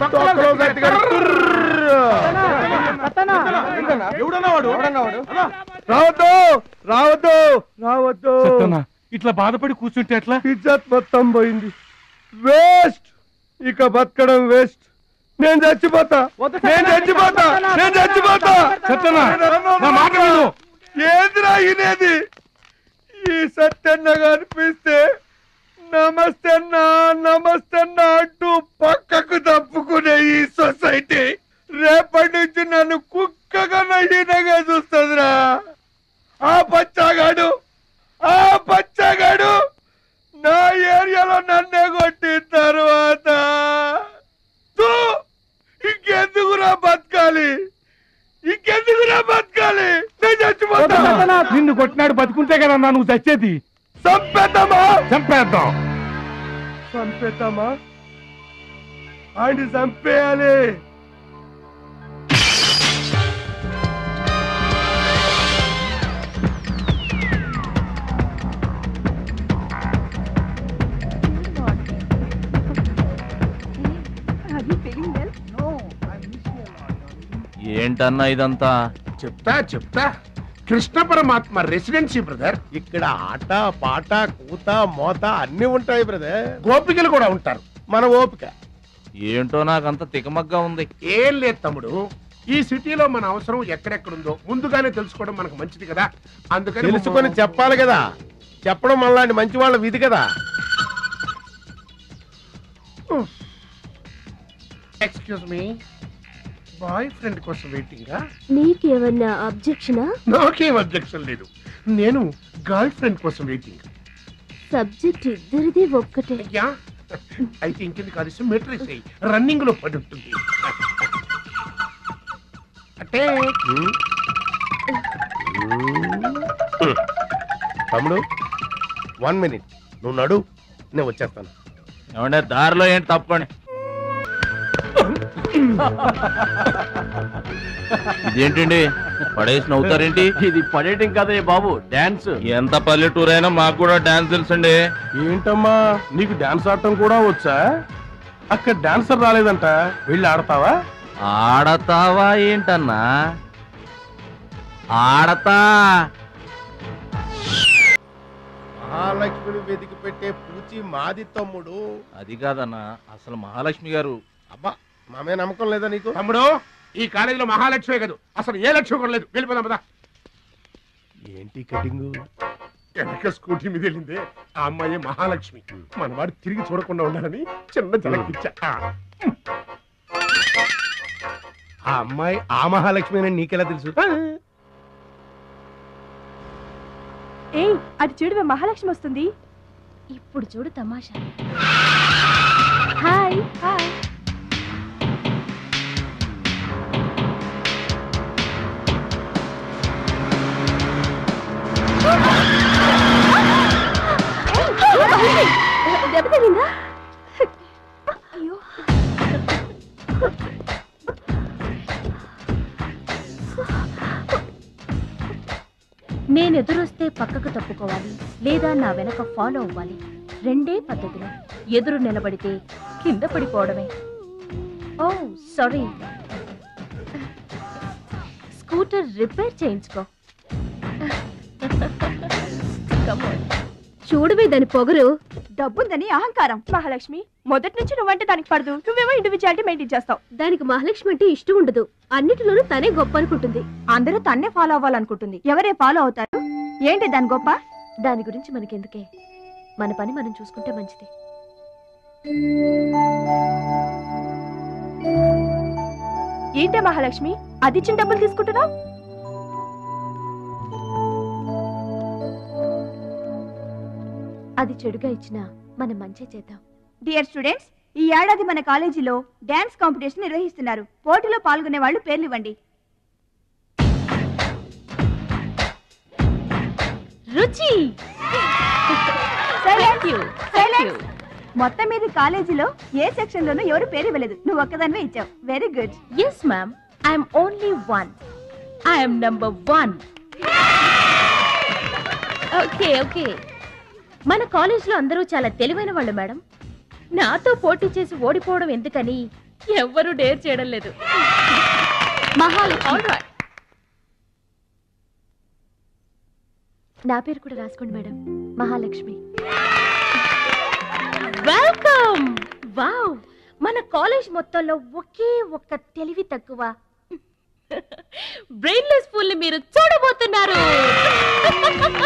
తొక్కలో గట్టిగా తుర్రు. ఎవడన్నా వాడు రావద్దు రావద్దు రావద్దు సత్తన్నా ఇట్లా బాధపడి కూర్చుంటే ఎట్లా ఇజ్జత్ మొత్తం పోయింది వేస్ట్ ఇక బతకడం వేస్ట్ నేను చచ్చిపోతా నేను చచ్చిపోతా నేను చచ్చిపోతా సత్తన్నా నా మాట విను ఏందిరా ఇనేది ఈ సత్యన్న కనిపిస్తే నమస్తే అన్నా నమస్తే అన్నా అంటూ పక్కకు తప్పుకునే ఈ సొసైటీ రేపటి నుంచి నన్ను కుక్కగా హీనంగా చూస్తుందిరా ఆ పచ్చాగాడు ఆ పచ్చగాడు నా ఏరియాలో నన్నే కొట్టిన తర్వాత తూ, ఇంకెందుకురా బతకాలి ఇంకెందుకురా బతకాలి నేను చచ్చిపోతా నిన్ను కొట్టినాడు బతుకుంటే కదా నువ్వు చచ్చేది చంపేద్దామా చంపేద్దాం చంపేద్దామా ఆయన చంపేయాలి ఏంటన్నా ఇదంతా చెప్తా చెప్తా కృష్ణ పరమాత్మ రెసిడెన్సీ బ్రదర్ ఇక్కడ ఆట పాట కూత మోత అన్ని ఉంటాయి బ్రదర్ గోపికలు కూడా ఉంటారు మన ఓపిక ఏంటో నాకంత తికమగ్గా ఉంది ఏం లేదు తమ్ముడు ఈ సిటీలో మన అవసరం ఎక్కడెక్కడుందో ముందుగానే తెలుసుకోవడం మనకు మంచిది కదా అందుకని తెలుసుకొని చెప్పాలి కదా చెప్పడం మనలాంటి మంచి వాళ్ళ విధి కదా ఎక్స్క్యూజ్ మీ బాయ్ ఫ్రెండ్ కోసం వెయిటింగా నీకేమన్నా అబ్జెక్షనా నాకేం అబ్జెక్షన్ లేదు నేను గర్ల్ ఫ్రెండ్ కోసం వెయిటింగ్ సబ్జెక్ట్ ఇద్దరిది ఒక్కటే అయ్యా అయితే ఇంకెందుకు కలిసి మెట్రిక్స్ అయ్యి రన్నింగ్ లో పడి ఉంటుంది అంటే తమ్ముడు వన్ మినిట్ నువ్వు నడు నేను వచ్చేస్తాను ఏమంటే దారిలో ఏంటి తప్పండి ఇదేంటండి పడేసి నవ్వుతారేంటి ఇది పడేయటం కదే బాబు డాన్స్ ఎంత పల్లెటూరు అయినా మాకు కూడా డాన్స్ తెలుసండి ఏంటమ్మా నీకు డాన్స్ ఆడటం కూడా వచ్చా అక్కడ డాన్సర్ రాలేదంట వెళ్ళి ఆడతావా ఆడతావా ఏంటన్నా ఆడతా మహాలక్ష్మిని వెతికి పెట్టే పూచి మాది తమ్ముడు అది కాదన్నా అసలు మహాలక్ష్మి గారు అబ్బా మామే నమ్మకం లేదా నీకు తమ్ముడు ఈ కాలేజీలో మహాలక్ష్మే కాదు అసలు ఏ లక్ష్యం కూడా లేదు వెళ్ళిపోదాం పదా ఏంటి కటింగ్ వెనక స్కూటీ మీద వెళ్ళిందే ఆ అమ్మాయి మహాలక్ష్మి మనవాడు తిరిగి చూడకుండా ఉండాలని చిన్న జలకిచ్చా ఆ అమ్మాయి ఆ మహాలక్ష్మి అని నీకెలా తెలుసు ఏయ్ అటు చూడు మహాలక్ష్మి వస్తుంది ఇప్పుడు చూడు తమాషా హాయ్ హాయ్ దెబ్బ తగిలిందా అయ్యో నేను ఎదురొస్తే పక్కకు తప్పుకోవాలి లేదా నా వెనక ఫాలో అవ్వాలి రెండే పద్ధతులు ఎదురు నిలబడితే కింద పడిపోవడమే ఓ సారీ స్కూటర్ రిపేర్ చేయించుకో చూడవే దాని పొగరు డబ్బుందని అహంకారం మహాలక్ష్మి మొదటి నుంచి నువ్వంటే దానికి పడదు నువ్వేమో ఇండివిజువాలిటీ మెయింటైన్ చేస్తావు దానికి మహాలక్ష్మి అంటే ఇష్టం ఉండదు అన్నిటిలోనూ తనే గొప్ప అనుకుంటుంది అందరూ తన్నే ఫాలో అవ్వాలనుకుంటుంది ఎవరే ఫాలో అవుతారు ఏంటి దాని గొప్ప దాని గురించి మనకెందుకే మన పని మనం చూసుకుంటే మంచిది ఏంటే మహాలక్ష్మి అది ఇచ్చిన డబ్బులు తీసుకుంటున్నావు అది చెడుగా ఇచ్చినా మనం మంచి చేద్దాం డియర్ స్టూడెంట్స్ ఈ ఏడాది మన కాలేజీలో డాన్స్ కాంపిటీషన్ నిర్వహిస్తున్నారు పోటీలో పాల్గొనే వాళ్ళు పేర్లు ఇవ్వండి రుచి Silence. Silence. మొత్తం మీద కాలేజీలో ఏ సెక్షన్ లోనూ ఎవరు పేరు ఇవ్వలేదు నువ్వు ఒక్కదానివే ఇచ్చావు very good yes ma'am I'm only one I'm number one okay okay మన కాలేజ్లో అందరూ చాలా తెలివైన వాళ్ళు మేడం నాతో పోటీ చేసి ఓడిపోవడం ఎందుకని ఎవ్వరూ డేర్ చేయడం లేదు మహాలక్ష్మి All right. నా పేరు కూడా రాసుకోండి మేడం మహాలక్ష్మి వెల్కమ్ వావ్ మన కాలేజ్ మొత్తంలో ఒకే ఒక్క తెలివి తక్కువ బ్రెయిన్లెస్ ఫుల్ మీరు చూడబోతున్నారు